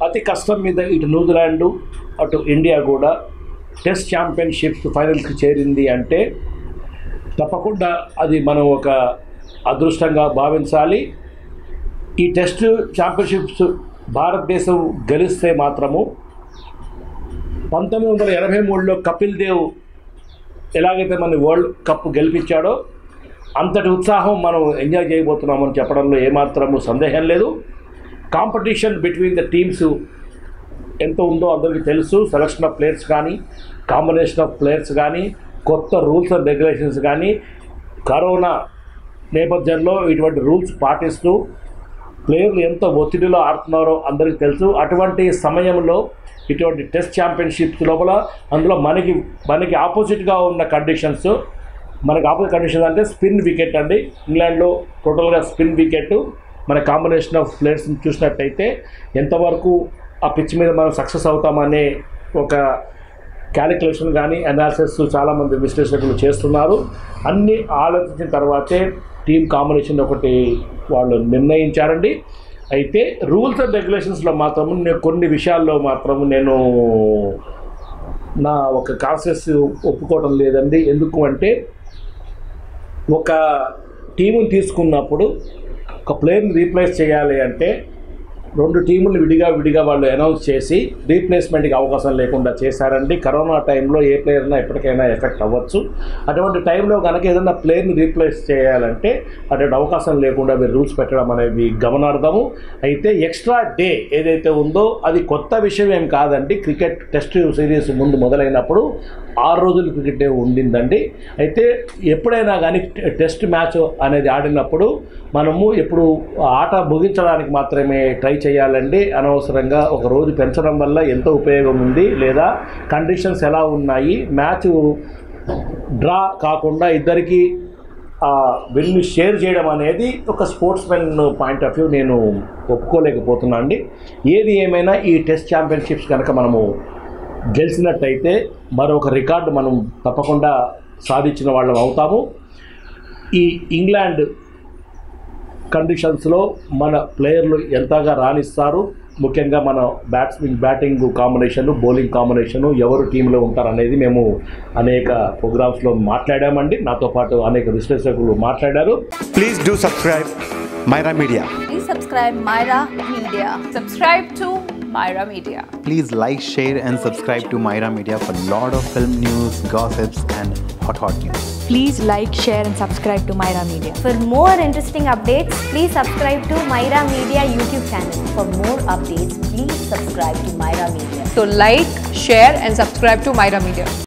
అతి కష్టం మీద ఇటు న్యూజిలాండ్ అటు ఇండియా కూడా టెస్ట్ ఛాంపియన్షిప్స్ ఫైనల్స్కి చేరింది అంటే తప్పకుండా అది మనం ఒక అదృష్టంగా భావించాలి ఈ టెస్ట్ ఛాంపియన్షిప్స్ భారతదేశం గెలిస్తే మాత్రము పంతొమ్మిది వందల ఎనభై మూడులో కపిల్ దేవ్ ఎలాగైతే మన వరల్డ్ కప్ గెలిపించాడో అంతటి ఉత్సాహం మనం ఎంజాయ్ చేయబోతున్నామని చెప్పడంలో ఏమాత్రము సందేహం లేదు కాంపిటీషన్ బిట్వీన్ ద టీమ్స్ ఎంత ఉందో అందరికీ తెలుసు సెలక్షన్ ఆఫ్ ప్లేయర్స్ కానీ కాంబినేషన్ ఆఫ్ ప్లేయర్స్ కానీ కొత్త రూల్స్ అండ్ రెగ్యులేషన్స్ కానీ కరోనా నేపథ్యంలో ఇటువంటి రూల్స్ పాటిస్తూ ప్లేయర్లు ఎంత ఒత్తిడిలో ఆడుతున్నారో అందరికీ తెలుసు అటువంటి సమయంలో ఇటువంటి టెస్ట్ ఛాంపియన్షిప్స్ లోపల అందులో మనకి మనకి ఆపోజిట్గా ఉన్న కండిషన్స్ మనకి ఆపోజిట్ కండిషన్స్ అంటే స్పిన్ వికెట్ అండి ఇంగ్లాండ్లో టోటల్గా స్పిన్ వికెట్ మన కాంబినేషన్ ఆఫ్ ప్లేయర్స్ని చూసినట్టయితే ఎంతవరకు ఆ పిచ్ మీద మనం సక్సెస్ అవుతామనే ఒక క్యాలిక్యులేషన్ కానీ అనాలిసిస్ చాలామంది విశ్లేషకులు చేస్తున్నారు అన్ని ఆలోచించిన తర్వాతే టీమ్ కాంబినేషన్ ఒకటి వాళ్ళు నిర్ణయించారండి అయితే రూల్స్ అండ్ రెగ్యులేషన్స్లో మాత్రం నేను కొన్ని విషయాల్లో మాత్రం నేను నా ఒక కాన్షియస్ ఒప్పుకోవడం లేదండి ఎందుకు అంటే ఒక టీముని తీసుకున్నప్పుడు ఒక ప్లేయర్ని రీప్లేస్ చేయాలి అంటే రెండు టీములు విడిగా విడిగా వాళ్ళు అనౌన్స్ చేసి రీప్లేస్మెంట్కి అవకాశం లేకుండా చేశారండి కరోనా టైంలో ఏ ప్లేయర్నా ఎప్పటికైనా ఎఫెక్ట్ అవ్వచ్చు అటువంటి టైంలో కనుక ఏదైనా ప్లేయర్ని రీప్లేస్ చేయాలంటే అటువంటి అవకాశం లేకుండా మీరు రూల్స్ పెట్టడం అనేది గమనార్థము అయితే ఎక్స్ట్రా డే ఏదైతే ఉందో అది కొత్త విషయం ఏం కాదండి క్రికెట్ టెస్ట్ సిరీస్ ముందు మొదలైనప్పుడు ఆరు రోజులు క్రికెట్ డే ఉండిందండి అయితే ఎప్పుడైనా కానీ టెస్ట్ మ్యాచ్ అనేది ఆడినప్పుడు మనము ఎప్పుడు ఆట ముగించడానికి మాత్రమే ట్రై చేయాలండి అనవసరంగా ఒక రోజు పెంచడం వల్ల ఎంత ఉపయోగం ఉంది లేదా కండిషన్స్ ఎలా ఉన్నాయి మ్యాచ్ డ్రా కాకుండా ఇద్దరికి విన్ షేర్ చేయడం అనేది ఒక sportsmen point of view నేను ఒప్పుకోలేకపోతున్నా అండి ఏది ఏమైనా ఈ టెస్ట్ ఛాంపియన్షిప్స్ కనుక మనము గెలిచినట్టయితే మరొక రికార్డు మనం తప్పకుండా సాధించిన వాళ్ళం అవుతాము ఈ ఇంగ్లాండ్ కండిషన్స్లో మన ప్లేయర్లు ఎంతగా రాణిస్తారు ముఖ్యంగా మన batsmen batting combination bowling combination ఎవరు టీంలో ఉంటారు అనేది మేము అనేక ప్రోగ్రామ్స్లో మాట్లాడామండి నాతో పాటు అనేక విశ్లేషకులు మాట్లాడారు Please do subscribe Myra Media. Please subscribe Myra Media. Subscribe to Myra Media. Please like, share, and subscribe to Myra Media for lot of film news, gossips, and hot hot news. Please like, share, and subscribe to Myra Media. For more interesting updates, please subscribe to Myra Media YouTube channel. For more updates, please subscribe to Myra Media. So like, share and subscribe to Myra Media.